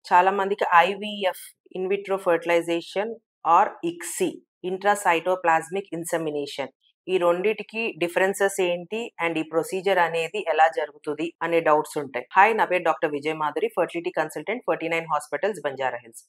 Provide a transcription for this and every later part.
చాలా మందికి IVF in vitro fertilisation or ICSI intracytoplasmic insemination ఈ రెండిటికి డిఫరెన్సెస్ ఏంటి అండ్ ఈ ప్రొసీజర్ అనేది ఎలా జరుగుతుంది అనే డౌట్స్ ఉంటాయి హాయ్ నా పేరు doctor Vijay Madhuri fertility consultant Ferty nine hospitals Banjara Hills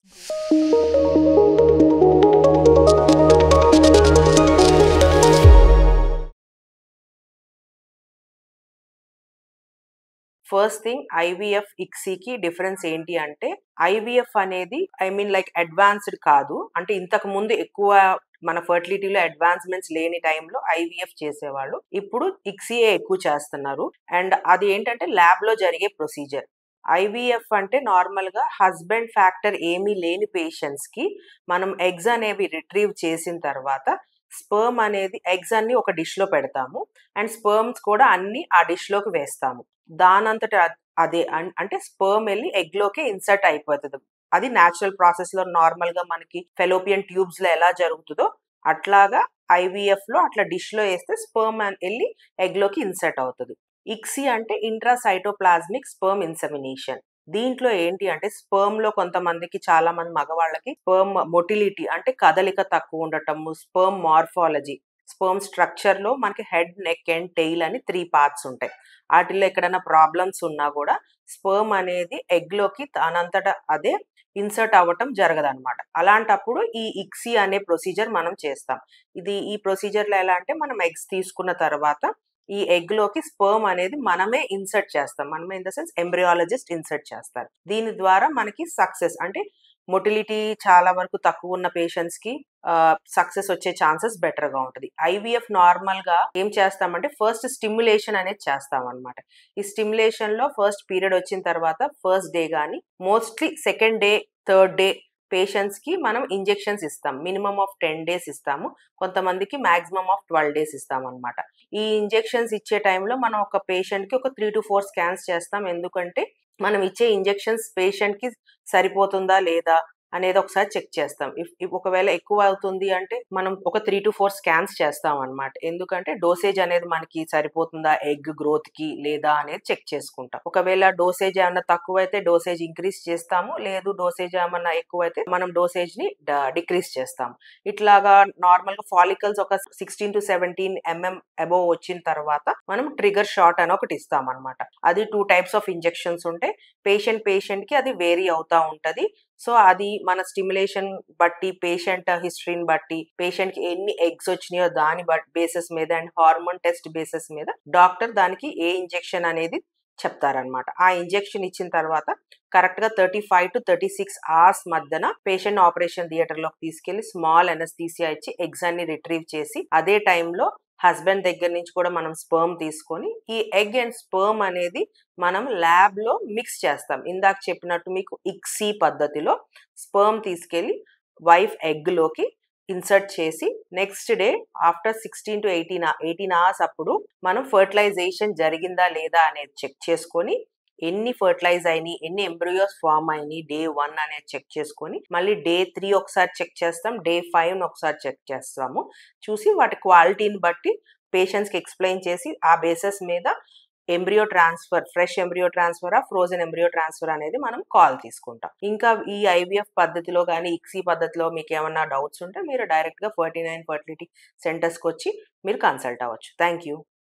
first thing IVF ఇక్సీకి డిఫరెన్స్ ఏంటి అంటే ఐవీఎఫ్ అనేది ఐ మీన్ లైక్ అడ్వాన్స్డ్ కాదు అంటే ఇంతకు ముందు ఎక్కువ మన ఫర్టిలిటీలో అడ్వాన్స్మెంట్స్ లేని టైంలో ఐవీఎఫ్ చేసేవాళ్ళు ఇప్పుడు ఇక్సీఏ ఎక్కువ చేస్తున్నారు అండ్ అది ఏంటంటే ల్యాబ్ లో జరిగే ప్రొసీజర్ ఐవీఎఫ్ అంటే నార్మల్ గా హస్బెండ్ ఫ్యాక్టర్ ఏమీ లేని పేషెంట్స్ కి మనం ఎగ్స్ అనేవి రిట్రీవ్ చేసిన తర్వాత స్పర్మ్ అనేది ఎగ్స్ అన్ని ఒక డిష్ లో పెడతాము అండ్ స్పర్మ్స్ కూడా అన్ని ఆ డిష్ లోకి వేస్తాము దానంతట అదే అంటే స్పర్మ్ వెళ్ళి ఎగ్ లోకి ఇన్సర్ట్ అయిపోతుంది అది న్యాచురల్ ప్రాసెస్ లో నార్మల్ గా మనకి ఫెలోపియన్ ట్యూబ్స్ లో ఎలా జరుగుతుందో అట్లాగా ఐవీఎఫ్ లో అట్లా డిష్ లో వేస్తే స్పర్మ్ వెళ్ళి ఎగ్ లోకి ఇన్సర్ట్ అవుతుంది ఇక్సీ అంటే ఇంట్రాసైటోప్లాస్మిక్ స్పర్మ్ ఇన్సెమినేషన్ దీంట్లో ఏంటి అంటే స్పర్మ్ లో కొంతమందికి చాలా మంది మగవాళ్ళకి స్పర్మ్ మొటిలిటీ అంటే కదలిక తక్కువ ఉండటము స్పర్మ్ మార్ఫాలజీ స్పర్మ్ స్ట్రక్చర్ లో మనకి హెడ్ నెక్ అండ్ టెయిల్ అని త్రీ పార్ట్స్ ఉంటాయి వాటిల్లో ఎక్కడైనా ప్రాబ్లమ్స్ ఉన్నా కూడా స్పర్మ్ అనేది ఎగ్ లోకి తనంతట అదే ఇన్సర్ట్ అవ్వటం జరగదన్నమాట అలాంటప్పుడు ఈ ఇక్సీ అనే ప్రొసీజర్ మనం చేస్తాం ఇది ఈ ప్రొసీజర్ లో ఎలా అంటే మనం ఎగ్స్ తీసుకున్న తర్వాత ఈ ఎగ్ లోకి స్పర్మ్ అనేది మనమే ఇన్సర్ట్ చేస్తాం మనమే in the sense embryologist insert చేస్తారు దీని ద్వారా మనకి సక్సెస్ అంటే మొటిలిటీ చాలా వరకు తక్కువ ఉన్న పేషెంట్స్ కి సక్సెస్ వచ్చే ఛాన్సెస్ బెటర్ గా ఉంటుంది ఐవీఎఫ్ నార్మల్ గా ఏం చేస్తామంటే ఫస్ట్ స్టిమ్యులేషన్ అనేది చేస్తాం అనమాట ఈ స్టిమ్యులేషన్ లో ఫస్ట్ పీరియడ్ వచ్చిన తర్వాత ఫస్ట్ డే కానీ mostly second day third day patients కి మనం ఇంజెక్షన్స్ ఇస్తాం మినిమం ఆఫ్ టెన్ డేస్ ఇస్తాము కొంతమందికి మాక్సిమం ఆఫ్ ట్వెల్వ్ డేస్ ఇస్తాం అనమాట ఈ ఇంజెక్షన్స్ ఇచ్చే టైంలో మనం ఒక పేషెంట్ కి ఒక త్రీ టు ఫోర్ స్కాన్స్ చేస్తాం ఎందుకంటే మనం ఇచ్చే ఇంజెక్షన్స్ పేషెంట్ కి సరిపోతుందా లేదా అనేది ఒకసారి చెక్ చేస్తాం ఇఫ్ ఒకవేళ ఎక్కువ అవుతుంది అంటే మనం ఒక త్రీ టు ఫోర్ స్కాన్స్ చేస్తాం అనమాట ఎందుకంటే డోసేజ్ అనేది మనకి సరిపోతుందా ఎగ్ గ్రోత్ కి లేదా అనేది చెక్ చేసుకుంటాం ఒకవేళ డోసేజ్ ఏమన్నా తక్కువ అయితే డోసేజ్ ఇంక్రీజ్ చేస్తాము లేదు డోసేజ్ ఏమన్నా ఎక్కువ అయితే మనం డోసేజ్ ని డిక్రీజ్ చేస్తాము ఇట్లాగా నార్మల్ గా ఫాలికల్స్ ఒక sixteen to seventeen mm above వచ్చిన తర్వాత మనం ట్రిగర్ షాట్ అని ఒకటి ఇస్తాం అనమాట అది టూ టైప్స్ ఆఫ్ ఇంజెక్షన్స్ ఉంటాయి పేషెంట్ పేషెంట్ కి అది వేరీ అవుతా ఉంటది సో అది మన స్టిమ్యులేషన్ బట్టి పేషెంట్ హిస్టరీని బట్టి పేషెంట్ కి ఎన్ని ఎగ్స్ వచ్చినాయో దాని బేసిస్ మీద అండ్ హార్మోన్ టెస్ట్ బేసిస్ మీద డాక్టర్ దానికి ఏ ఇంజెక్షన్ అనేది చెప్తారనమాట ఆ ఇంజెక్షన్ ఇచ్చిన తర్వాత కరెక్ట్ గా thirty five to thirty six hours మధ్యన పేషెంట్ ఆపరేషన్ థియేటర్ లోకి తీసుకెళ్లి స్మాల్ ఎనస్థీసియా ఇచ్చి ఎగ్స్ అన్ని రిట్రీవ్ చేసి అదే టైంలో హస్బెండ్ దగ్గర నుంచి కూడా మనం స్పర్మ్ తీసుకొని ఈ ఎగ్ అండ్ స్పర్మ్ అనేది మనం ల్యాబ్ లో మిక్స్ చేస్తాం ఇందాక చెప్పినట్టు మీకు ఇక్సీ పద్ధతిలో స్పర్మ్ తీసుకెళ్లి వైఫ్ ఎగ్ లోకి ఇన్సర్ట్ చేసి next day after sixteen to eighteen eighteen hours అప్పుడు మనం ఫర్టిలైజేషన్ జరిగిందా లేదా అనేది చెక్ చేసుకొని ఎన్ని ఫర్టిలైజ్ అయినాయి ఎన్ని ఎంబ్రియోస్ ఫామ్ అయినాయి డే వన్ అనేది చెక్ చేసుకొని మళ్ళీ డే త్రీ ఒకసారి చెక్ చేస్తాం డే ఫైవ్ ఒకసారి చెక్ చేస్తాము చూసి వాటి క్వాలిటీని బట్టి పేషెంట్స్కి ఎక్స్ప్లెయిన్ చేసి ఆ బేసిస్ మీద embryo transfer fresh embryo transfer ఆ ఫ్రోజన్ ఎంబ్రియో ట్రాన్స్ఫర్ అనేది మనం కాల్ తీసుకుంటాం ఇంకా ఈ ఐవీఎఫ్ పద్ధతిలో కానీ ఇక్సీ పద్ధతిలో మీకు ఏమన్నా డౌట్స్ ఉంటే మీరు డైరెక్ట్గా ఫర్టీ నైన్ ఫర్టిలిటీ సెంటర్స్కి వచ్చి మీరు కన్సల్ట్ అవ్వచ్చు థ్యాంక్ యూ